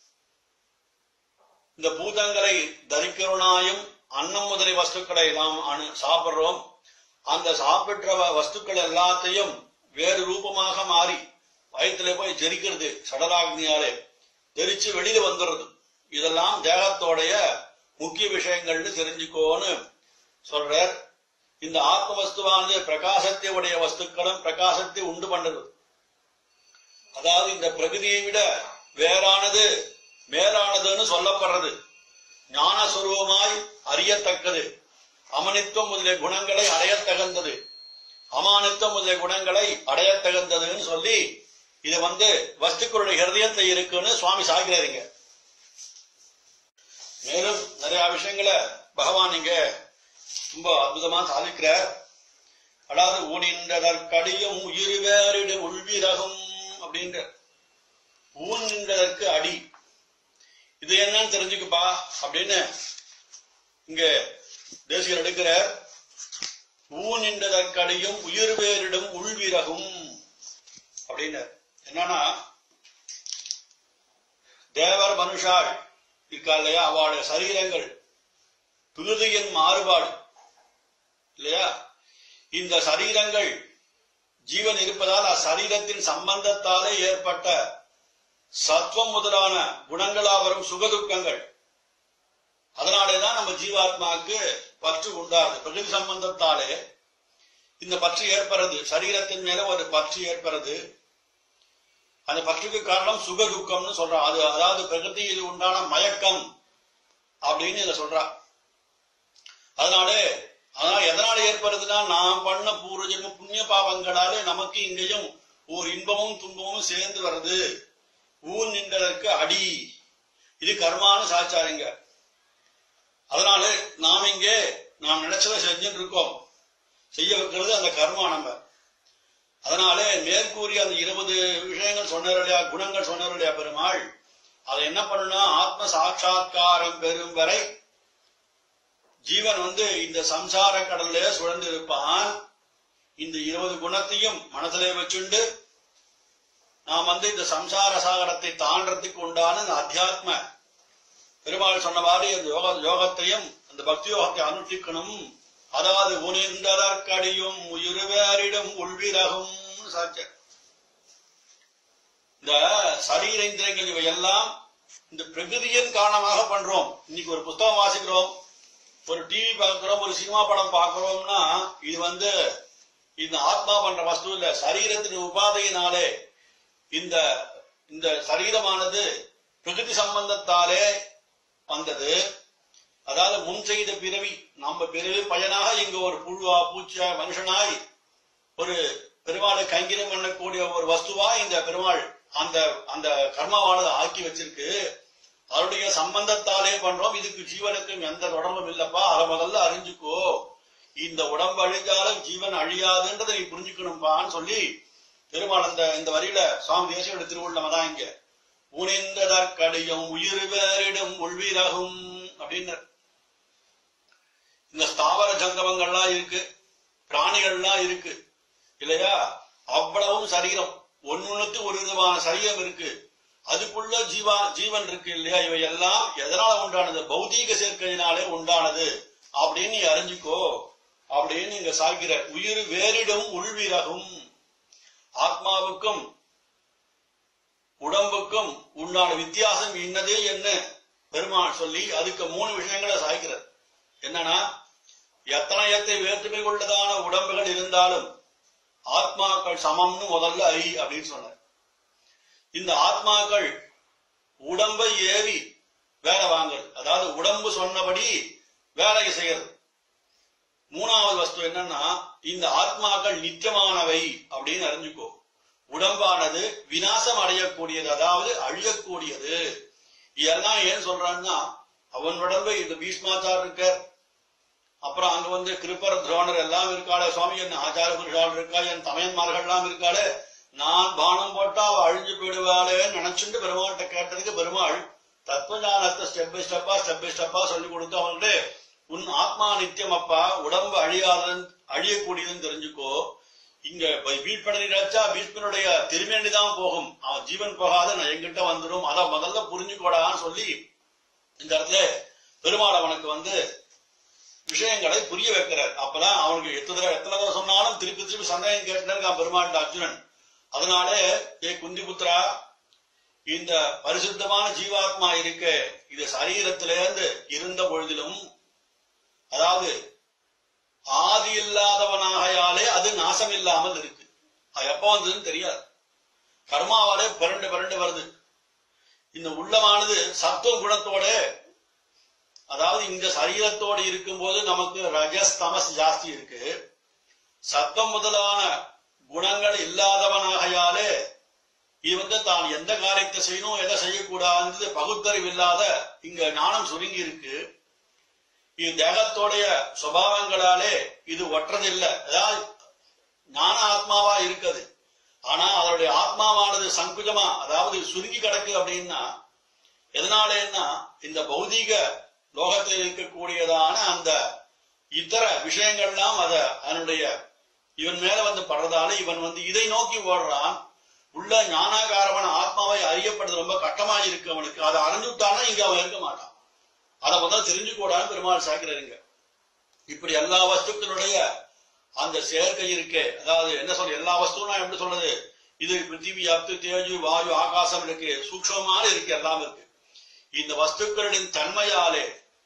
இந்த பூதங்களை தரிக்கிறவனாயும் அன்னம் முதலிய வஸ்துக்களை நாம் அணு- சாப்பிடுறோம் அந்த சாப்பிட்ட வ- வஸ்துக்கள் எல்லாத்தையும் வேறு ரூபமாக மாறி வயிற்றுல போய் ஜெரிக்கிறது சடராக்னியாலே தெரிச்சு வெளியில வந்துடுறது இதெல்லாம் தேகத்தோடைய முக்கிய விஷயங்கள்னு தெரிஞ்சுக்கோன்னு சொல்றார் இந்த ஆத்ம வஸ்துவானது பிரகாசத்தை உடைய வஸ்துக்களும் பிரகாசத்தை உண்டு பண்ணுறது அதாவது இந்த பிரகிருதியை விட வேறானது மேலானதுன்னு சொல்லப்படுறது ஞானஸ்வரூபமாய் அறியத்தக்கது அமனித்துவம் முதலிய குணங்களை அடையத்தகுந்தது அமானித்துவம் முதலிய குணங்களை அடையத்தகுந்ததுன்னு சொல்லி இது வந்து வஸ்துக்களுடைய ஹிருதயத்தை இருக்குன்னு சுவாமி சாகிறாருங்க மேலும் நிறைய விஷயங்களை பகவான் இங்க ரொம்ப அற்புதமா சாதிக்கிறார் அதாவது ஊனின்றதற்கடியும் உயிர் வேறிடு உள்விரகும் அப்படின்ற ஊன் நின்றதற்கு அடி இது என்னன்னு தெரிஞ்சுக்கப்பா அப்படின்னு இங்க தேசியர் எடுக்கிறார் ஊன் நின்றதற்கடியும் உயிர் வேறிடும் உள்விரகும் அப்படின்னு என்னன்னா தேவர் மனுஷாள் இருக்கா இல்லையா அவளுடைய சரீரங்கள் பிருதியின் மாறுபாடு இல்லையா இந்த சரீரங்கள் ஜீவன் இருப்பதால் அச்சரீரத்தின் சம்பந்தத்தாலே ஏற்பட்ட சத்வம் முதலான குணங்களா வரும் சுகதுக்கங்கள் அதனாலேதான் நம்ம ஜீவாத்மாவுக்கு பற்று உண்டாகுது பிரகிருதி சம்பந்தத்தாலே இந்த பற்று ஏற்படுறது சரீரத்தின் மேல ஒரு பற்று ஏற்படுறது அந்த பற்றுக்கு காரணம் சுக துக்கம்னு சொல்றான் அது அதாவது பிரகிருதியில் உண்டான மயக்கம் அப்படின்னு இத சொல்றா அதனால அதனால எதனால ஏற்படுதுன்னா நாம் பண்ண பூர்வ ஜென்ம புண்ணிய பாவங்களாலே நமக்கு இங்கேயும் ஒரு இன்பமும் துன்பமும் சேர்ந்து வருது ஊர் நின்றதற்கு அடி இது கர்மான்னு சாச்சாருங்க அதனால நாம் இங்கே நாம் நினைச்சதை செஞ்சுட்டு இருக்கோம் செய்ய வைக்கிறது அந்த கர்மா நம்ம அதனாலே மேற்கூறிய அந்த இருபது விஷயங்கள் சொன்னார் இல்லையா குணங்கள் சொன்னார் இல்லையா பெருமாள் அதை என்ன பண்ணுனா ஆத்ம சாட்சா்காரம் பெறும் வரை ஜீவன் வந்து இந்த சம்சார கடல்ல சுழந்து இருப்பான் இந்த இருபது குணத்தையும் மனதிலே வச்சுண்டு நாம் வந்து இந்த சம்சார சாகரத்தை தாண்டறதுக்கு உண்டான இந்த அத்தியாத்ம பெருமாள் சொன்னவாறு இந்த யோக யோகத்தையும் அந்த பக்தி யோகத்தை அனுஷ்டிக்கணும் அதாவது உனிர்ந்ததற்கடியும் உயிருவேரிடம் உள்விரகும் சாட்ச இந்த சரீர இந்திரங்கள் இவையெல்லாம் இந்த பிரகிருதியின் காரணமாக பண்றோம் இன்னைக்கு ஒரு புத்தகம் வாசிக்கிறோம் ஒரு டிவி பார்க்கிறோம் ஒரு சினிமா படம் பார்க்கிறோம்னா இது வந்து இந்த ஆத்மா பண்ற வஸ்து இல்ல சரீரத்தின் உபாதையினாலே இந்த இந்த சரீரமானது பிரகிருதி சம்பந்தத்தாலே வந்தது அதாவது முன் செய்த பிறவி நம்ம பிறவி பயனாக இங்க ஒரு புழுவா பூச்சா மனுஷனாய் ஒரு பெருமாளை கைங்கிரம் பண்ணக்கூடிய ஒரு வஸ்துவா இந்த பெருமாள் அந்த அந்த கர்மாவானது ஆக்கி வச்சிருக்கு அவருடைய சம்பந்தத்தாலே பண்றோம் இதுக்கு ஜீவனுக்கும் எந்த தொடர்பும் இல்லப்பா அதை முதல்ல அறிஞ்சுக்கோ இந்த உடம்பு அழிஞ்சாலும் ஜீவன் அழியாதுன்றதை நீ புரிஞ்சுக்கணும்பான்னு சொல்லி பெருமாள் அந்த இந்த வரியில சுவாமி தேசியோட திருவுள்ளம் தான் இங்க உணிந்ததற்கடியும் உயிர் வேறிடும் உள்வீரகும் அப்படின்னு இந்த ஸ்தாவர ஜங்கமங்கள்லாம் இருக்கு பிராணிகள்லாம் இருக்கு இல்லையா அவ்வளவும் சரீரம் ஒன்னொன்னுக்கு ஒரு விதமான சரீரம் இருக்கு அதுக்குள்ள ஜீவா ஜீவன் இருக்கு இல்லையா இவை எல்லாம் எதனால உண்டானது பௌதீக சேர்க்கையினாலே உண்டானது அப்படின்னு நீ அறிஞ்சுக்கோ அப்படின்னு இங்க சாகிற உயிர் வேறிடும் உள்வீரகும் ஆத்மாவுக்கும் உடம்புக்கும் உண்டான வித்தியாசம் இன்னதே என்ன பெருமாள் சொல்லி அதுக்கு மூணு விஷயங்களை சாய்க்கிறது என்னன்னா எத்தனையத்தை வேற்றுமை கொண்டதான உடம்புகள் இருந்தாலும் ஆத்மாக்கள் சமம்னு முதல்ல அறி அப்படின்னு சொன்னார் இந்த ஆத்மாக்கள் உடம்பை ஏறி வேலை வாங்குறது அதாவது உடம்பு சொன்னபடி வேலையை செய்யறது மூணாவது வஸ்து என்னன்னா இந்த ஆத்மாக்கள் நித்தியமானவை அப்படின்னு அறிஞ்சுக்கோ உடம்பானது விநாசம் அடையக்கூடியது அதாவது அழியக்கூடியது இதெல்லாம் ஏன் சொல்றான்னா அவன் உடம்பு இந்த பீஷ்மாச்சார் இருக்கார் அப்புறம் அங்க வந்து கிருப்பர் துரோணர் எல்லாம் இருக்காளே சுவாமி என் ஆச்சார புருஷால் இருக்கா என் தமையன்மார்கள் எல்லாம் இருக்காளே நான் பானம் போட்டா அவ அழிஞ்சு போயிடுவாளேன்னு நினைச்சுட்டு பெருமாள்கிட்ட கேட்டதுக்கு பெருமாள் தத்துவஞானத்தை ஸ்டெப் பை ஸ்டெப்பா ஸ்டெப் பை ஸ்டெப்பா சொல்லி கொடுத்து அவன்கிட்ட உன் ஆத்மா நித்தியம் அப்பா உடம்பு அழியாதன் அழியக்கூடியதுன்னு தெரிஞ்சுக்கோ இங்க வீழ்படை நினைச்சா பீஷ்மனுடைய திருமேனி தான் போகும் அவன் ஜீவன் போகாத நான் எங்கிட்ட வந்துடும் அத முதல்ல புரிஞ்சுக்கோடான்னு சொல்லி இந்த இடத்துல பெருமாள் அவனுக்கு வந்து விஷயங்களை புரிய வைக்கிறார் அப்பதான் அவனுக்கு எத்தனை தடவை எத்தனை தடவை சொன்னாலும் திருப்பி திருப்பி சந்தேகம் கேட்டுட்டு இருக்கான் பெருமாள் அர்ஜுனன் அதனால ஏ குந்திபுத்திரா இந்த பரிசுத்தமான ஜீவாத்மா இருக்க இது சரீரத்திலிருந்து இருந்த பொழுதிலும் அதாவது ஆதி இல்லாதவனாகையாலே அது நாசம் இல்லாமல் இருக்கு அது எப்ப வந்ததுன்னு தெரியாது கர்மாவாலே பிறண்டு பிறண்டு வருது இந்த உள்ளமானது சத்துவ குணத்தோட அதாவது இந்த சரீரத்தோடு இருக்கும்போது நமக்கு ரஜஸ் தமஸ் ஜாஸ்தி இருக்கு சத்தம் முதலான குணங்கள் இல்லாதவனாகையாலே இது வந்து தான் எந்த காரியத்தை செய்யணும் எதை செய்யக்கூடாது பகுத்தறிவு இல்லாத இங்க ஞானம் சுருங்கி இருக்கு இது தேகத்தோடைய சுபாவங்களாலே இது ஒற்றதில்லை அதாவது ஞான ஆத்மாவா இருக்குது ஆனா அதனுடைய ஆத்மாவானது சங்குஜமா அதாவது சுருங்கி கிடக்கு அப்படின்னா எதனாலேன்னா இந்த பௌதீக லோகத்தில் இருக்கக்கூடியதான அந்த இதர விஷயங்கள்லாம் அத அதனுடைய இவன் மேல வந்து படுறதால இவன் வந்து இதை நோக்கி ஓடுறான் உள்ள ஞானாகாரமான ஆத்மாவை அறியப்படுறது ரொம்ப கட்டமா இருக்கு அவனுக்கு அதை அறிஞ்சுட்டானா இங்க அவன் இருக்க மாட்டான் அதை முதல்ல தெரிஞ்சுக்கூடான்னு பெருமாள் சாக்கிறாருங்க இப்படி எல்லா வஸ்துக்களுடைய அந்த சேர்க்கை இருக்கே அதாவது என்ன சொல்ற எல்லா வஸ்துவும் நான் எப்படி சொல்றது இது பிருத்திவி அப்து தேஜு வாயு ஆகாசம் இருக்கு சூக்ஷமான இருக்கு எல்லாம் இருக்கு இந்த வஸ்துக்களின் தன்மையாலே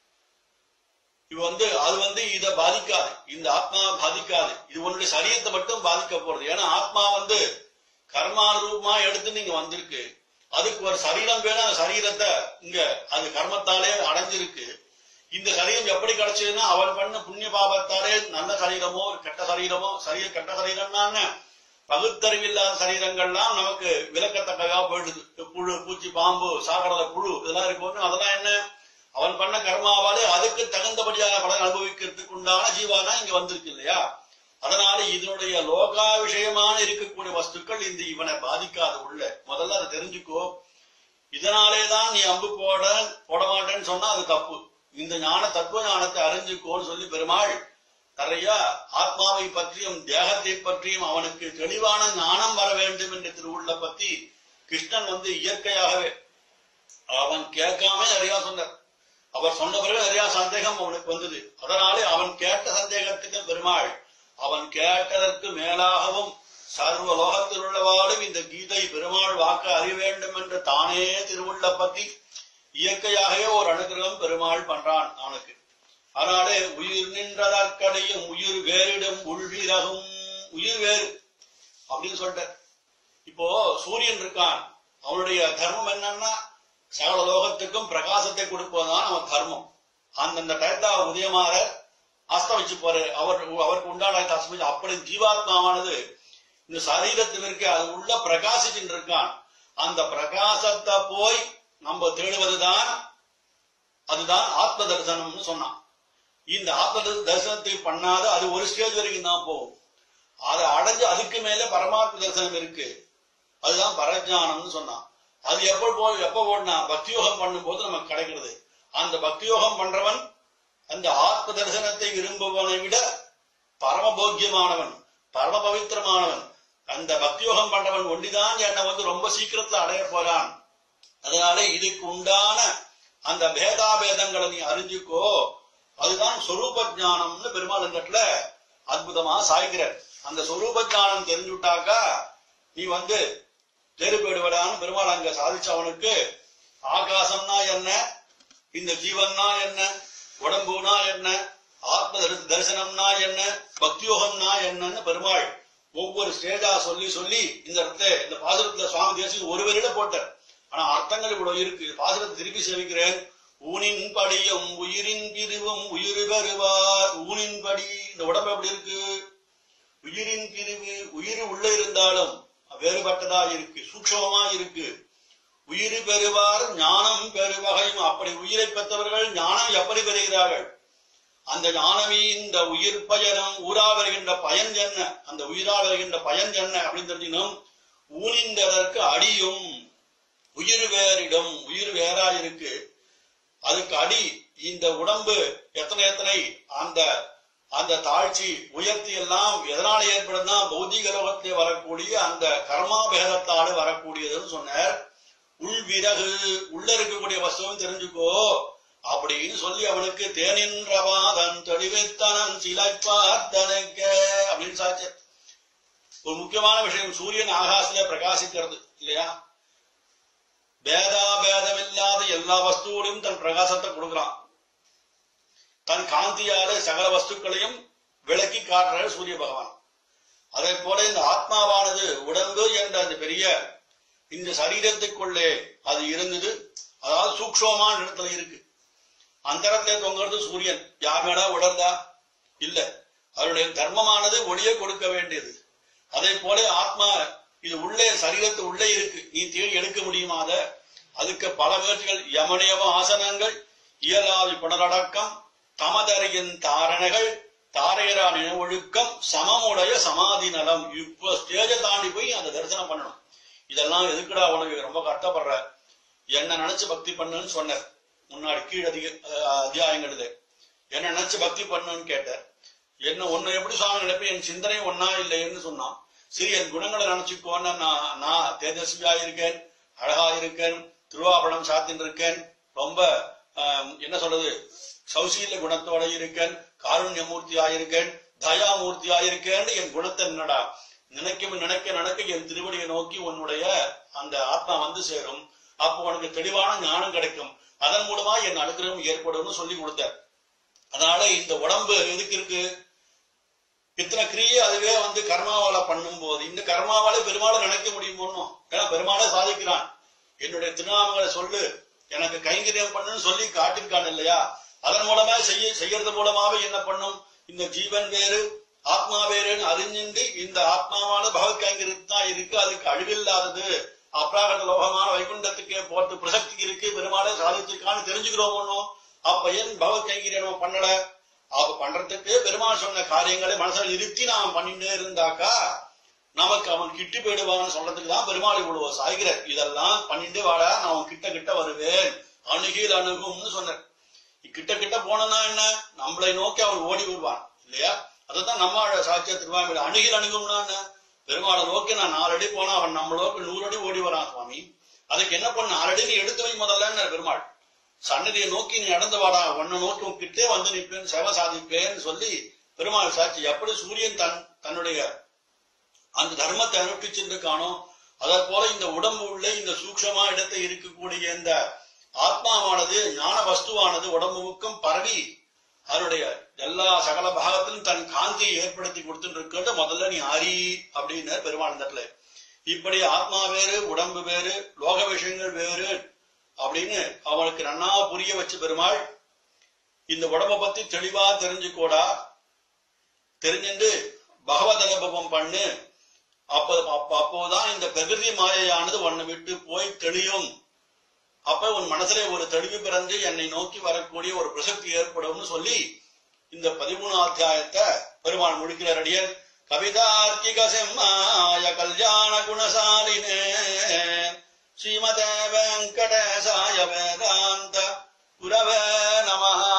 இது வந்து அது வந்து இத பாதிக்காது இந்த ஆத்மா பாதிக்காது இது உன்னுடைய சரீரத்தை மட்டும் பாதிக்க போறது ஏன்னா ஆத்மா வந்து கர்மானுரூபமா எடுத்து நீங்க வந்திருக்கு அதுக்கு ஒரு சரீரம் வேணும் அந்த சரீரத்தை இங்க அது கர்மத்தாலே அடைஞ்சிருக்கு இந்த சரீரம் எப்படி கிடைச்சதுன்னா அவன் பண்ண புண்ணிய பாபத்தாலே நல்ல சரீரமோ கெட்ட சரீரமோ சரீர கெட்ட சரீரம்னா பகுத்தறிவில்லாத சரீரங்கள்லாம் நமக்கு விளக்கத்தக்கதா போயிடுது புழு பூச்சி பாம்பு சாகரத புழு இதெல்லாம் இருக்கும் அதெல்லாம் என்ன அவன் பண்ண கர்மாவாலே அதுக்கு தகுந்தபடியான பலன் அனுபவிக்கிறதுக்கு உண்டான ஜீவானா இங்க வந்திருக்கு இல்லையா அதனால இதனுடைய லோகா விஷயமான இருக்கக்கூடிய வஸ்துக்கள் இந்த இவனை பாதிக்காத உள்ள முதல்ல அதை தெரிஞ்சுக்கோ இதனாலேதான் நீ அம்பு போட போட மாட்டேன்னு சொன்னா அது தப்பு இந்த ஞான தத்துவ ஞானத்தை அறிஞ்சுக்கோன்னு சொல்லி பெருமாள் நிறைய ஆத்மாவை பற்றியும் தேகத்தை பற்றியும் அவனுக்கு தெளிவான ஞானம் வர வேண்டும் என்ற திருவுள்ள பத்தி கிருஷ்ணன் வந்து இயற்கையாகவே அவன் கேட்காம நிறைய சொன்னார் அவர் சொன்ன பிறகு நிறைய சந்தேகம் அவனுக்கு வந்தது அதனாலே அவன் கேட்ட சந்தேகத்துக்கு பெருமாள் அவன் கேட்டதற்கு மேலாகவும் சர்வ லோகத்தில் உள்ளவாளும் இந்த கீதை பெருமாள் வாக்க அறிய வேண்டும் என்று தானே திருவுள்ள பத்தி இயற்கையாகவே ஒரு அனுகிரகம் பெருமாள் பண்றான் அவனுக்கு அதனாலே உயிர் நின்றதற்கடையும் உயிர் வேறிடும் உள்விரகும் உயிர் வேறு அப்படின்னு சொல்லிட்டார் இப்போ சூரியன் இருக்கான் அவனுடைய தர்மம் என்னன்னா சகல லோகத்துக்கும் பிரகாசத்தை கொடுப்பதுதான் அவன் தர்மம் அந்தந்த டயத்தா உதயமாற அஸ்தமிச்சு போற அவர் அவருக்கு உண்டான அஸ்தமிச்சு அப்படி ஜீவாத்மாவானது இந்த சரீரத்திற்கு அது உள்ள பிரகாசிச்சுட்டு இருக்கான் அந்த பிரகாசத்தை போய் நம்ம தேடுவதுதான் அதுதான் ஆத்ம தரிசனம்னு சொன்னான் இந்த ஆத்ம தரி- தரிசனத்தை பண்ணாத அது ஒரு ஸ்டேஜ் வரைக்கும் தான் போகும் அதை அடைஞ்சு அதுக்கு மேல பரமாத்ம தரிசனம் இருக்கு அதுதான் பரஜானம்னு சொன்னான் அது எப்ப போ எப்ப போடனா பக்தியோகம் பண்ணும்போது நமக்கு கிடைக்கிறது அந்த பக்தியோகம் பண்றவன் அந்த ஆத்ம தரிசனத்தை விரும்புவனை விட பரமபோக்கியமானவன் பரம பவித்திரமானவன் அந்த பக்தியோகம் பண்றவன் ஒண்டிதான் என்னை வந்து ரொம்ப சீக்கிரத்துல அடைய போறான் அதனால இதுக்கு உண்டான அந்த பேதாபேதங்களை நீ அறிஞ்சுக்கோ அதுதான் சொரூப ஞானம்னு பெருமாள் இந்த இடத்துல அற்புதமா சாய்கிறார் அந்த சொரூப ஞானம் தெரிஞ்சுட்டாக்கா நீ வந்து தேறு போயிடுவடான்னு பெருமாள் அங்க சாதிச்ச அவனுக்கு ஆகாசம்னா என்ன இந்த ஜீவன்னா என்ன உடம்புனா என்ன ஆத்ம தரி- தரிசனம்னா என்ன பக்தியோகம்னா என்னன்னு பெருமாள் ஒவ்வொரு ஸ்டேஜா சொல்லி சொல்லி இந்த இடத்துல இந்த பாசுரத்துல சுவாமி தேசிக்கு ஒரு வரியில போட்டார் ஆனா அர்த்தங்கள் இவ்வளவு இருக்கு பாசுரத்தை திருப்பி சேவிக்கிறேன் ஊனின் படியும் உயிரின் பிரிவும் உயிர் பெறுவார் ஊனின் படி இந்த உடம்பு எப்படி இருக்கு உயிரின் பிரிவு உயிர் உள்ள இருந்தாலும் வேறுபட்டதா இருக்கு சூக்ஷமமா இருக்கு உயிர் பெறுவார் ஞானம் பெறுவகையும் அப்படி உயிரை பெற்றவர்கள் ஞானம் எப்படி பெறுகிறார்கள் அந்த ஞானமே இந்த உயிர் பயணம் ஊரா வருகின்ற பயன் என்ன அந்த உயிரா வருகின்ற பயன் என்ன அப்படின்னு தெரிஞ்சுக்கணும் ஊனின்றதற்கு அடியும் உயிர் வேறிடம் உயிர் வேறா இருக்கு அதுக்கு அடி இந்த உடம்பு எத்தனை எத்தனை அந்த அந்த தாழ்ச்சி உயர்த்தி எல்லாம் எதனால ஏற்படுதுன்னா பௌதிக லோகத்திலே வரக்கூடிய அந்த கர்மாபேதத்தால வரக்கூடியதுன்னு சொன்னார் உள் விறகு உள்ள இருக்கக்கூடிய வஸ்துவும் தெரிஞ்சுக்கோ அப்படின்னு சொல்லி அவனுக்கு தேனின்றவாதன் தெளிவித்தனன் சிலைப்பார்த்தனுக்க அப்படின்னு சாச்சு ஒரு முக்கியமான விஷயம் சூரியன் ஆகாசில பிரகாசிக்கிறது இல்லையா பேதாபேதம் இல்லாத எல்லா வஸ்துவோடையும் தன் பிரகாசத்தை கொடுக்கிறான் தன் காந்தியால சகல வஸ்துக்களையும் விளக்கி காட்டுற சூரிய பகவான் அதே போல இந்த ஆத்மாவானது உடம்பு என்ற அந்த பெரிய இந்த சரீரத்துக்குள்ளே அது இருந்தது அதாவது சூக்ஷமான இடத்துல இருக்கு அந்தரத்திலே தொங்குறது சூரியன் யார் மேடா உடர்ந்தா இல்ல அவருடைய தர்மமானது ஒளியை கொடுக்க வேண்டியது அதே போல ஆத்மா இது உள்ளே சரீரத்து உள்ளே இருக்கு நீ தேடி எடுக்க முடியுமா அத அதுக்கு பல முயற்சிகள் யமனியவ ஆசனங்கள் இயலாவி புனரடக்கம் தமதறியின் தாரணைகள் தாரையரா நினைவொழுக்கம் சமமுடைய சமாதி நலம் இப்போ ஸ்டேஜ தாண்டி போய் அந்த தரிசனம் பண்ணணும் இதெல்லாம் எதுக்குடா உனக்கு ரொம்ப கஷ்டப்படுற என்ன நினைச்சு பக்தி பண்ணுன்னு சொன்னார் முன்னாடி கீழ் அதிக அஹ், அத்தியாயங்களுது என்ன நினைச்சு பக்தி பண்ணுன்னு கேட்டார் என்ன உன்னை எப்படி சுவாமி நினைப்பேன் என் சிந்தனை ஒன்னா இல்லைன்னு சொன்னான் சரி என் குணங்களை நினைச்சுக்கோன்னு நான் நான் தேஜஸ்வியா இருக்கேன் அழகா இருக்கேன் திருவாபரணம் சாத்தின்னு இருக்கேன் ரொம்ப ஆஹ், என்ன சொல்றது சௌசீல குணத்தோட இருக்கேன் காருண்யமூர்த்தியா இருக்கேன் தயாமூர்த்தியா இருக்கேன்னு என் குணத்தை என்னடா நினைக்க நினைக்க நினைக்க என் திருவடியை நோக்கி உன்னுடைய அந்த ஆத்மா வந்து சேரும் அப்போ உனக்கு தெளிவான ஞானம் கிடைக்கும் அதன் மூலமா என் அனுகிரகம் ஏற்படும்னு சொல்லி கொடுத்தார் அதனால இந்த உடம்பு எதுக்கு இருக்கு இத்தனை கிரியை அதுவே வந்து கர்மாவால பண்ணும் போது இந்த கர்மாவால பெருமாளை நினைக்க முடியுமோ ஏன்னா பெருமாளை சாதிக்கிறான் என்னுடைய திருநாமங்களை சொல்லு எனக்கு கைங்கரியம் பண்ணுன்னு சொல்லி காட்டிருக்கான் இல்லையா அதன் மூலமா செய்ய செய்யறது மூலமாவே என்ன பண்ணும் இந்த ஜீவன் வேறு ஆத்மா வேறுன்னு அறிஞ்சின்றி இந்த ஆத்மாவான பகவத் கைங்கரியம் தான் இருக்கு அதுக்கு அழிவில்லாதது அப்ராகட்ட லோகமான வைகுண்டத்துக்கே போட்டு பிரசக்தி இருக்கு பெருமாளை சாதிச்சிருக்கான்னு தெரிஞ்சுக்கிறோம் ஒண்ணும் அப்ப ஏன் பகவத் கைங்கரியம் நம்ம பண்ணல அப்ப பண்றதுக்கு பெருமாள் சொன்ன காரியங்களை மனசுல நிறுத்தி நாம பண்ணிட்டே இருந்தாக்கா நமக்கு அவன் கிட்டி போயிடுவான்னு சொல்றதுக்கு தான் பெருமாள் இவ்வளவு சாய்கிறார் இதெல்லாம் பண்ணிட்டு வாடா நான் உன் கிட்ட கிட்ட வருவேன் அணுகில் அணுகும்னு சொன்னார் கிட்ட கிட்ட போனோம்னா என்ன நம்மளை நோக்கி அவன் ஓடி வருவான் இல்லையா அதைத்தான் நம்மாழ சாட்சிய திருவாமியில அணுகில் அணுகும்னா என்ன? பெருமாளை நோக்கி நான் நாலு அடி போனா அவன் நம்மளோக்கு நூறு அடி ஓடி வரான் சுவாமி அதுக்கு என்ன பண்ண நாலு அடி நீ எடுத்து வை முதல்ல பெருமாள் சன்னதியை நோக்கி நீ நடந்து வாடா உன்னை நோக்கி உன்கிட்டே வந்து நிற்பேன் சேவை சாதிப்பேன்னு சொல்லி பெருமாள் சாட்சி எப்படி சூரியன் தன் தன்னுடைய அந்த தர்மத்தை அனுஷ்டிச்சிருக்கானோ அதை போல இந்த உடம்பு உள்ள இந்த சூக்ஷமா இடத்தை இருக்கக்கூடிய இந்த ஆத்மாவானது ஞான வஸ்துவானது உடம்பு முக்கம் பரவி அதனுடைய எல்லா சகல பாகத்திலும் தன் காந்தியை ஏற்படுத்தி கொடுத்துட்டு இருக்கிறது முதல்ல நீ ஆரி அப்படின்னு பெருமாள் இந்த இடத்துல இப்படி ஆத்மா வேறு உடம்பு வேறு லோக விஷயங்கள் வேறு அப்படின்னு அவனுக்கு நன்னா புரிய வச்ச பெருமாள் இந்த உடம்ப பத்தி தெளிவா தெரிஞ்சுக்கோடா தெரிஞ்சுண்டு பகவத் அனுபவம் பண்ணு அப்ப அப்ப- அப்போதான் இந்த பிரகிருதி மாயையானது உன்னை விட்டு போய் தெளியும் அப்ப உன் மனசுல ஒரு தெளிவு பிறந்து என்னை நோக்கி வரக்கூடிய ஒரு பிரசக்தி ஏற்படும்னு சொல்லி இந்த பதிமூணாம் அத்தியாயத்தை பெருமாள் முடிக்கிறார் அடியர் கவிதார்க்கிக செம்மாய கல்யாண குணசாலினே ஸ்ரீமதே வெங்கடேசாய வேதாந்த குரவே நமஹ